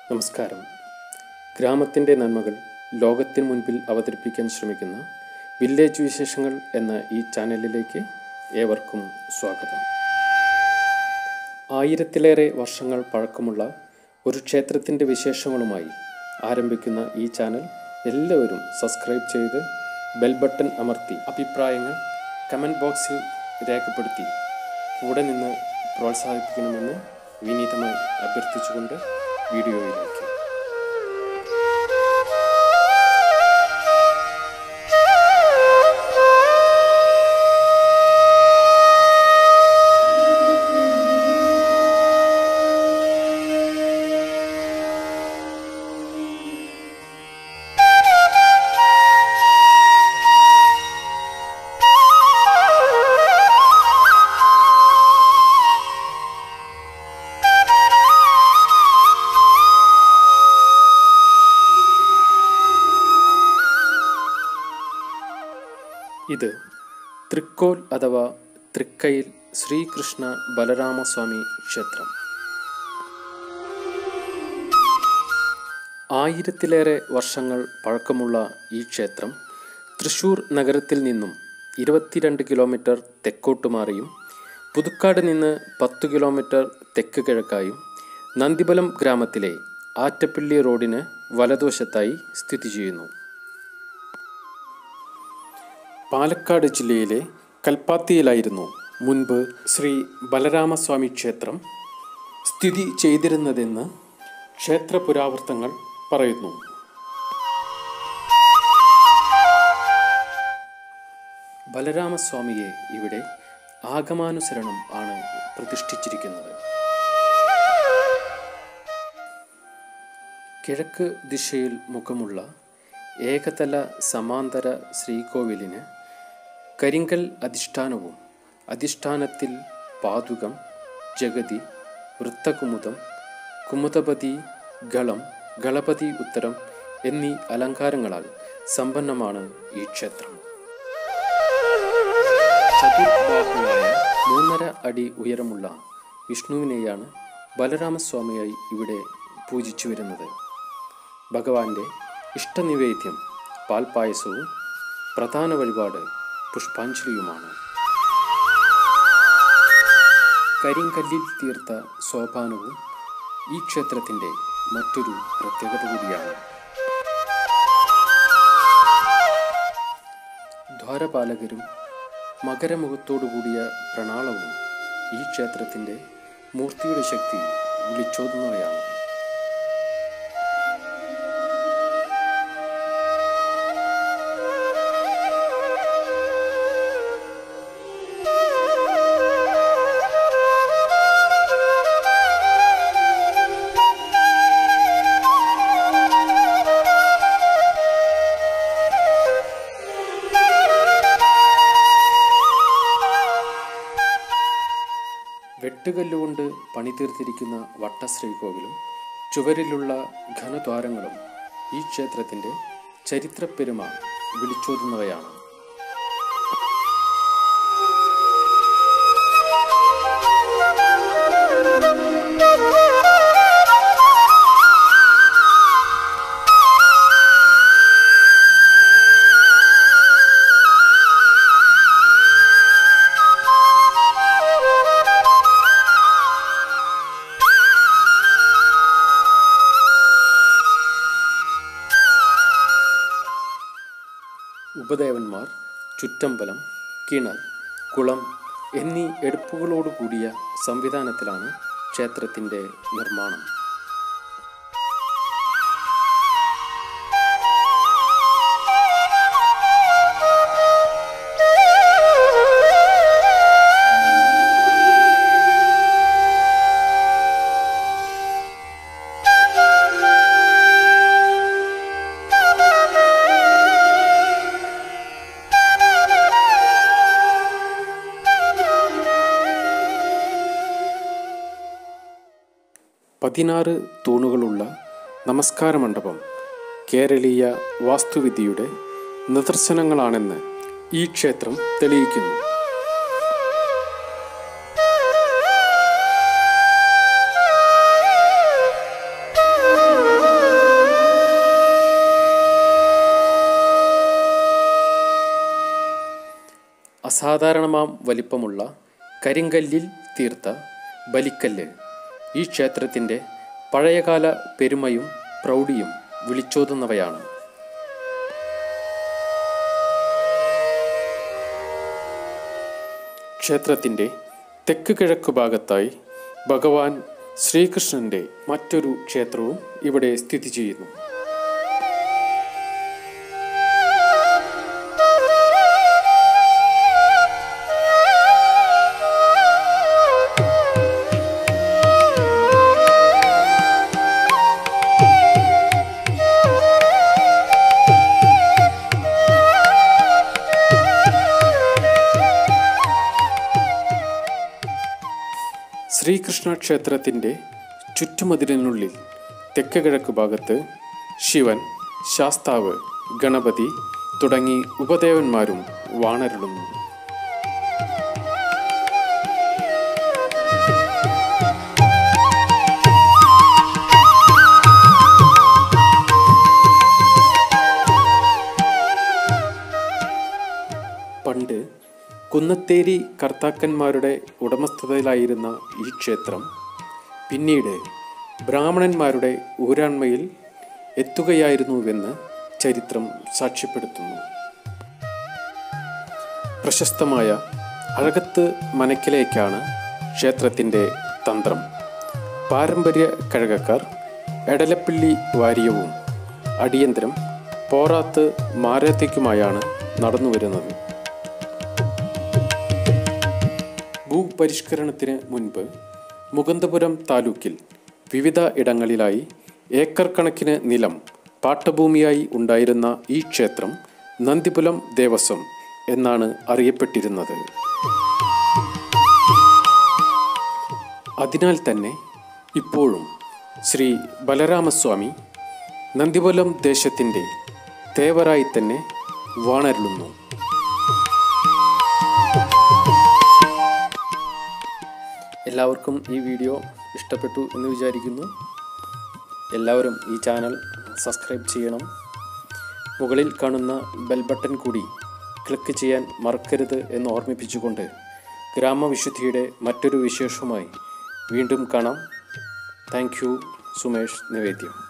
നമസ്കാരം ഗ്രാമത്തിൻ്റെ നന്മകൾ ലോകത്തിന് മുൻപിൽ അവതരിപ്പിക്കാൻ ശ്രമിക്കുന്ന വില്ലേജ് വിശേഷങ്ങൾ എന്ന ഈ ചാനലിലേക്ക് ഏവർക്കും സ്വാഗതം ആയിരത്തിലേറെ വർഷങ്ങൾ പഴക്കമുള്ള ഒരു ക്ഷേത്രത്തിൻ്റെ വിശേഷങ്ങളുമായി ആരംഭിക്കുന്ന ഈ ചാനൽ എല്ലാവരും സബ്സ്ക്രൈബ് ചെയ്ത് ബെൽ ബട്ടൺ അമർത്തി അഭിപ്രായങ്ങൾ കമൻറ്റ് ബോക്സിൽ രേഖപ്പെടുത്തി കൂടെ നിന്ന് പ്രോത്സാഹിപ്പിക്കണമെന്ന് വിനീതമായി അഭ്യർത്ഥിച്ചുകൊണ്ട് വീഡിയോയിലേക്ക് ഇത് തൃക്കോൽ അഥവാ തൃക്കയിൽ ശ്രീകൃഷ്ണ ബലരാമസ്വാമി ക്ഷേത്രം ആയിരത്തിലേറെ വർഷങ്ങൾ പഴക്കമുള്ള ഈ ക്ഷേത്രം തൃശൂർ നഗരത്തിൽ നിന്നും ഇരുപത്തിരണ്ട് കിലോമീറ്റർ തെക്കോട്ട് മാറിയും പുതുക്കാട് നിന്ന് പത്ത് കിലോമീറ്റർ തെക്ക് കിഴക്കായും നന്ദിബലം ഗ്രാമത്തിലെ ആറ്റപ്പള്ളി റോഡിന് വലതുവശത്തായി സ്ഥിതി ചെയ്യുന്നു പാലക്കാട് ജില്ലയിലെ കൽപ്പാത്തിയിലായിരുന്നു മുൻപ് ശ്രീ ബലരാമസ്വാമി ക്ഷേത്രം സ്ഥിതി ചെയ്തിരുന്നതെന്ന് ക്ഷേത്ര പുരാവൃത്തങ്ങൾ പറയുന്നു ബലരാമസ്വാമിയെ ഇവിടെ ആഗമാനുസരണം ആണ് പ്രതിഷ്ഠിച്ചിരിക്കുന്നത് കിഴക്ക് ദിശയിൽ മുഖമുള്ള ഏകതല സമാന്തര ശ്രീകോവിലിന് കരിങ്കൽ അധിഷ്ഠാനവും അധിഷ്ഠാനത്തിൽ പാതുകം ജഗതി വൃത്തകുമുദം കുമുദപതി ഗളം ഗളപതി ഉത്തരം എന്നീ അലങ്കാരങ്ങളാൽ സമ്പന്നമാണ് ഈ ക്ഷേത്രം ചതുർബാഹുവായ മൂന്നര അടി ഉയരമുള്ള വിഷ്ണുവിനെയാണ് ബലരാമസ്വാമിയായി ഇവിടെ പൂജിച്ചു വരുന്നത് ഭഗവാന്റെ ഇഷ്ടനിവേദ്യം പാൽപായസവും പ്രധാന വഴിപാട് പുഷ്പാഞ്ജലിയുമാണ് കരിങ്കല്ലിൽ തീർത്ത സോപാനവും ഈ ക്ഷേത്രത്തിൻ്റെ മറ്റൊരു പ്രത്യേകത കൂടിയാണ് ദ്വാരപാലകരും മകരമുഖത്തോടു കൂടിയ പ്രണാളവും ഈ ക്ഷേത്രത്തിൻ്റെ മൂർത്തിയുടെ ശക്തി വിളിച്ചോതുന്നവയാണ് വെട്ടുകല്ലുകൊണ്ട് പണിതീർത്തിരിക്കുന്ന വട്ടശ്രീകോവിലും ചുവരിലുള്ള ഘനദ്വാരങ്ങളും ഈ ക്ഷേത്രത്തിൻ്റെ ചരിത്രപ്പെരുമ വിളിച്ചോതുന്നവയാണ് ഉപദേവന്മാർ ചുറ്റമ്പലം കിണർ കുളം എന്നീ എടുപ്പുകളോടുകൂടിയ സംവിധാനത്തിലാണ് ക്ഷേത്രത്തിൻ്റെ നിർമ്മാണം പതിനാറ് തൂണുകളുള്ള നമസ്കാര മണ്ഡപം കേരളീയ വാസ്തുവിദ്യയുടെ നിദർശനങ്ങളാണെന്ന് ഈ ക്ഷേത്രം തെളിയിക്കുന്നു Thank you. സാധാരണമാം വലിപ്പമുള്ള കരിങ്കല്ലിൽ തീർത്ത ബലിക്കല്ല് ഈ ക്ഷേത്രത്തിൻ്റെ പഴയകാല പെരുമയും പ്രൗഢിയും വിളിച്ചോതുന്നവയാണ് ക്ഷേത്രത്തിൻ്റെ തെക്ക് കിഴക്ക് ഭാഗത്തായി ഭഗവാൻ ശ്രീകൃഷ്ണന്റെ മറ്റൊരു ക്ഷേത്രവും ഇവിടെ സ്ഥിതി ചെയ്യുന്നു ശ്രീകൃഷ്ണ ക്ഷേത്രത്തിൻ്റെ ചുറ്റുമതിലിനുള്ളിൽ തെക്ക് കിഴക്ക് ഭാഗത്ത് ശിവൻ ശാസ്താവ് ഗണപതി തുടങ്ങി ഉപദേവന്മാരും വാണരുളുന്നു പണ്ട് കുന്നത്തേരി കർത്താക്കന്മാരുടെ ഉടമസ്ഥതയിലായിരുന്ന ഈ ക്ഷേത്രം പിന്നീട് ബ്രാഹ്മണന്മാരുടെ ഊരാൺമയിൽ എത്തുകയായിരുന്നുവെന്ന് ചരിത്രം സാക്ഷ്യപ്പെടുത്തുന്നു പ്രശസ്തമായ അഴകത്ത് മനക്കിലേക്കാണ് ക്ഷേത്രത്തിൻ്റെ തന്ത്രം പാരമ്പര്യ കഴകക്കാർ എടലപ്പിള്ളി വാര്യവും അടിയന്തരം പോറാത്ത് മാരാത്തേക്കുമായാണ് നടന്നു വരുന്നത് ഭൂപരിഷ്കരണത്തിന് മുൻപ് മുകുന്ദപുരം താലൂക്കിൽ വിവിധ ഇടങ്ങളിലായി ഏക്കർ കണക്കിന് നിലം പാട്ടഭൂമിയായി ഉണ്ടായിരുന്ന ഈ ക്ഷേത്രം നന്ദിപുലം ദേവസ്വം എന്നാണ് അറിയപ്പെട്ടിരുന്നത് അതിനാൽ തന്നെ ഇപ്പോഴും ശ്രീ ബലരാമസ്വാമി നന്ദിപുലം ദേശത്തിൻ്റെ തേവരായി തന്നെ വാണരുളുന്നു എല്ലാവർക്കും ഈ വീഡിയോ ഇഷ്ടപ്പെട്ടു എന്ന് വിചാരിക്കുന്നു എല്ലാവരും ഈ ചാനൽ സബ്സ്ക്രൈബ് ചെയ്യണം മുകളിൽ കാണുന്ന ബെൽ ബട്ടൺ കൂടി ക്ലിക്ക് ചെയ്യാൻ മറക്കരുത് എന്ന് ഓർമ്മിപ്പിച്ചുകൊണ്ട് ഗ്രാമവിശുദ്ധിയുടെ മറ്റൊരു വിശേഷവുമായി വീണ്ടും കാണാം താങ്ക് യു സുമേഷ് നിവേദ്യം